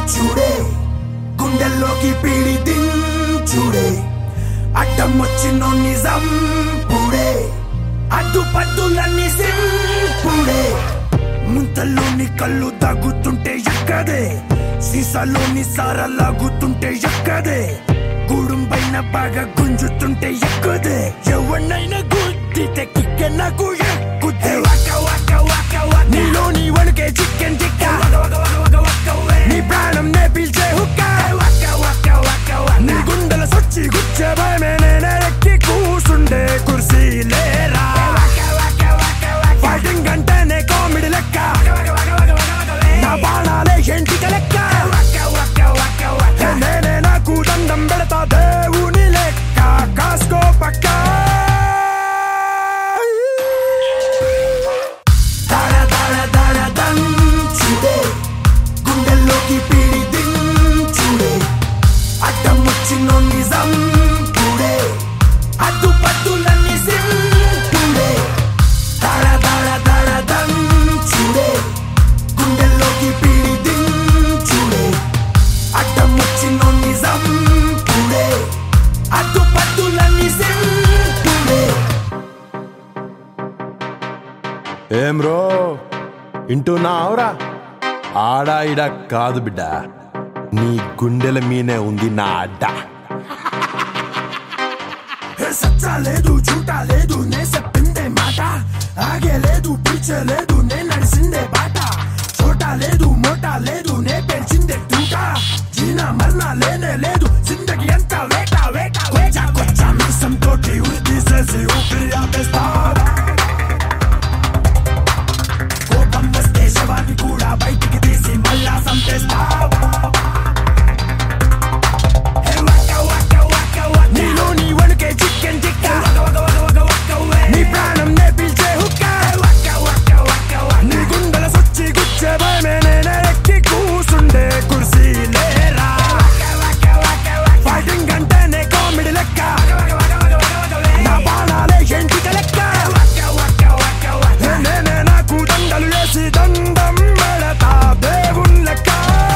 చూడే గుండెల్లోకి పీడి దించుడే అడ్డం వచ్చిన నిజం పూడే అడ్డు పద్దులన్నీ సింపుడే ముంతల్లోని కళ్ళు తగ్గుతుంటే ఎక్కదే సీసాలోని సార లాగుతుంటే ఎక్కదే గూడుం పైన బాగా గుంజుతుంటే ఎక్కుదే ఎవరినైనా గుద్దితే కిక్క నాకు ఎక్కుతే నీలోని వణుకే చికెన్ టిక్క నీ ప్రాణం నే పీల్చే హుక్క నీ గుండెల సొచ్చి గుచ్చే భయమే నేనే ఎక్కి కూసుండే కుర్సీ లేరా ఫైటింగ్ అంటేనే కామెడీ లెక్క నా బాణాలే ఎంటిక లెక్క నేనే నాకు దండం పెడతా దేవుని లెక్క కాసుకో పక్క దడ దడ దడ దంచుడే గుండెల్లోకి పీడి దించుడే అడ్డం వచ్చిన నిజం పూడే అడ్డు పట్టులన్నీ సింపుడే దడ దడ దడ దంచుడే గుండెల్లోకి పీడి దించుడే అడ్డం వచ్చిన నిజం పూడే అడ్డు పట్టులన్నీ సింపుడే ఏం రో వింటున్నావురా ఆడా ఇడ కాదు బిడ్డ నీ గుండెల మీనే ఉంది నా అడ్డ ఏ సచ్చా లేదు చూటా లేదు నే చెప్పిందే మాట ఆగే లేదు పీచే లేదు నే నడిసిందే బాట చోటా లేదు మోటా లేదు నే పెంచిందే తూట జీనా మరణా లేనే లేదు జిందగీ ఎంత వేట వేట వేట కొచ్చా మీసం తోటి ఉరి తీసేసి ఊపిరి ఆపేస్తా కోపం వస్తే శవాన్ని కూడా బయటికి తీసి మళ్ళా సంపేస్తా నీలో నీ వణుకే చికెన్ టిక్క నీ ప్రాణం నే పీల్చే హుక్క నీ గుండెల సొచ్చి గుచ్చే భయమే నేనే ఎక్కి కూసుండే కుర్సీ లేరా ఫైటింగ్ అంటేనే కామెడీ లెక్క నా బాణాలే ఎంటిక లెక్క నేనే నాకు దండలు వేసి దండం పెడతా దేవుని లెక్క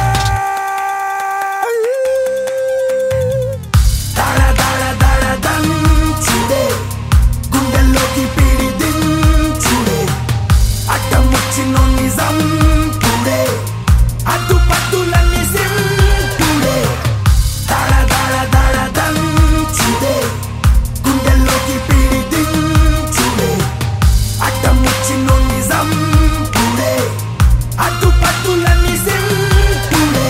దడ దడ దడ దంచుడే గుండెల్లోకి పీడి దించుడే అడ్డం వచ్చిన నిజం పూడే అడ్డు పట్టులన్నీ సింపుడే దడ దడ దడ దంచుడే గుండెల్లోకి పీడి దించుడే అడ్డం వచ్చిన నిజం పూడే అడ్డు పట్టులన్నీ సింపుడే